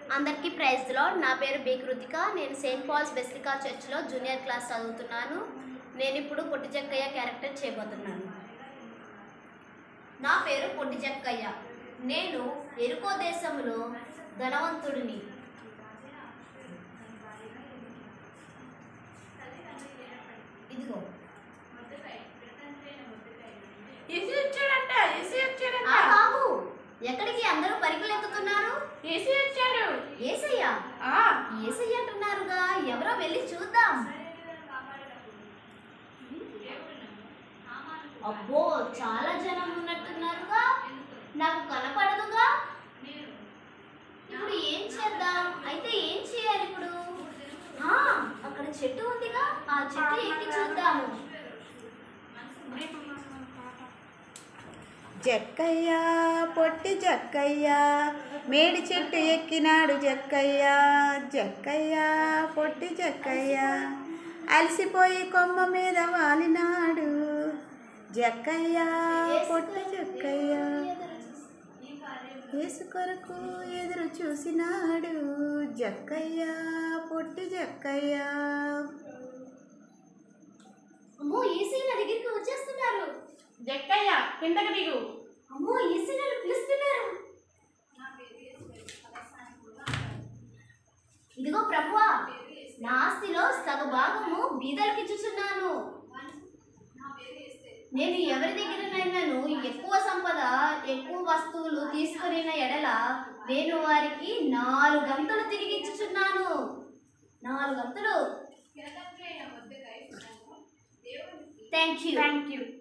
అందరికీ ప్రైజ్లో నా పేరు బి కృతిక నేను సెయింట్ పాల్స్ బెసిలికా చర్చ్లో జూనియర్ క్లాస్ చదువుతున్నాను నేను ఇప్పుడు పొట్టి చెక్కయ్య క్యారెక్టర్ చేయబోతున్నాను నా పేరు పొట్టి చెక్కయ్య నేను ఎరుకో దేశంలో ధనవంతుడిని ఇదిగో ఏసీ వచ్చాడంట ఏసీ వచ్చాడంట ఆ బాబు ఎక్కడికి అందరూ పరిగెలు ఎత్తుతున్నారు ఏసీ వచ్చాడు ఏసయ్యా ఆ ఏసయ్య అంటున్నారుగా ఎవరో వెళ్ళి చూద్దాం అబ్బో చాలా జనం ఉన్నట్టున్నారుగా నాకు కనపడదుగా ఇప్పుడు ఏం చేద్దాం అయితే ఏం చేయాలి ఇప్పుడు ఆ, అక్కడ చెట్టు ఉందిగా ఆ చెట్టు ఎక్కి చూద్దాము జక్కయ్య పొట్టి జక్కయ్య మేడి చెట్టు ఎక్కినాడు జక్కయ్య జక్కయ్య పొట్టి జక్కయ్య అలసిపోయి కొమ్మ మీద వాలినాడు జక్కయ్య పొట్టి జక్కయ్య యేసు కొరకు ఎదురు చూసినాడు జక్కయ్య పొట్టి జక్కయ్య అమ్మో ఏసీ నా దగ్గరికి వచ్చేస్తున్నారు జక్కయ్య కిందకి దిగు అమ్మో ఏసీ నన్ను పిలుస్తున్నారు ఇదిగో ప్రభువా నా ఆస్తిలో సగ భాగము బీదలకి ఇచ్చుచున్నాను నేను ఎవరి దగ్గరనైనాను ఎక్కువ సంపద ఎక్కువ వస్తువులు తీసుకుని ఎడల నేను వారికి నాలుగు గంటలు తిరిగి ఇచ్చుచున్నాను నాలుగు గంటలు థ్యాంక్ యూ థ్యాంక్ యూ